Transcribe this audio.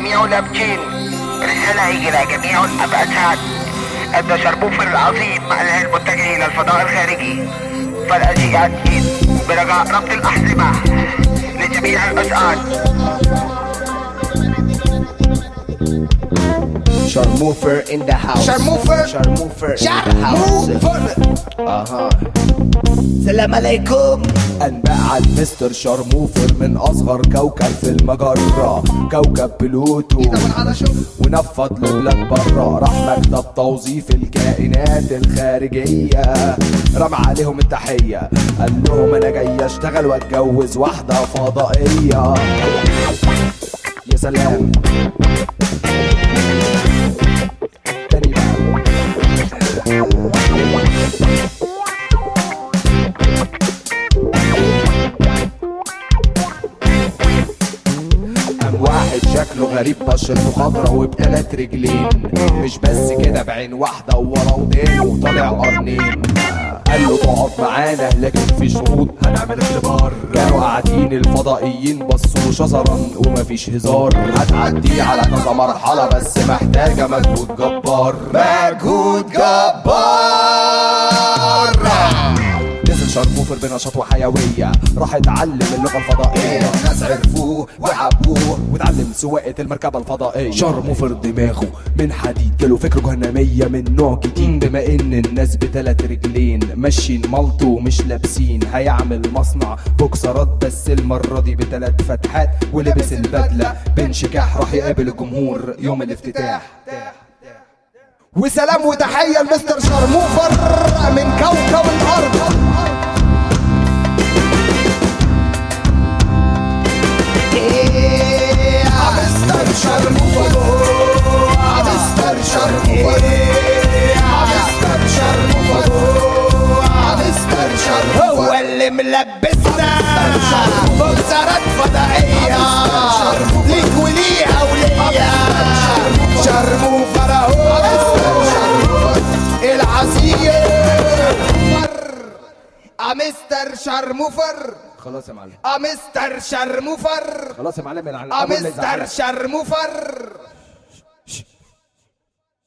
جميع الأمكين رسالة إلى جميع الأبعاد أن شربوفر العظيم الآن متجه إلى الفضاء الخارجي فالأشياء برجاء ربط الأحزمة لجميع الأسعاد Sharmoofer in the house Sharmoofer. Sharmoofer in the house اها سلام عليكم انباء عن مستر شارموفر من اصغر كوكب في المجرة كوكب بلوتو ونفض له بلاد برا راح مكتب توظيف الكائنات الخارجية رمى عليهم التحية قال لهم انا جاي اشتغل واتجوز واحدة فضائية يا سلام تاني بقى قام واحد شكله غريب بشرته خضرا وبتلات رجلين مش بس كده بعين واحدة وورا ودين وطالع قرنين قال له تقعد معانا لكن في شروط هنعمل اختبار كانوا قاعدين الفضائيين بصوا شزرا ومفيش هزار هتعدي على كذا مرحلة بس محتاجة مجهود جبار مجهود جبار نزل شرموفر بنشاط وحيوية راح اتعلم اللغة الفضائية ناس عرفوه وحبوه واتعلم سواقة المركبة الفضائية شرموفر دماغه من حديد جاله فكرة جهنمية من نوع جديد بما ان الناس بتلات رجلين ماشيين ملطو ومش لابسين هيعمل مصنع بوكسرات بس المرة دي بتلات فتحات ولبس البدلة بانشكاح راح يقابل الجمهور يوم الافتتاح وسلام وتحية لمستر شرموفر من كوكب الأرض مستر شرموفر مستر شرموفر مستر شرموفر مستر شرموفر هو اللي ملبسنا بوكسرات فضائية ليك وليها وليا شرموفر اهو العصير مستر شرموفر خلاص يا معلم مستر شرموفر خلاص يا معلم الع- أبو اللي مستر زعلان. شرموفر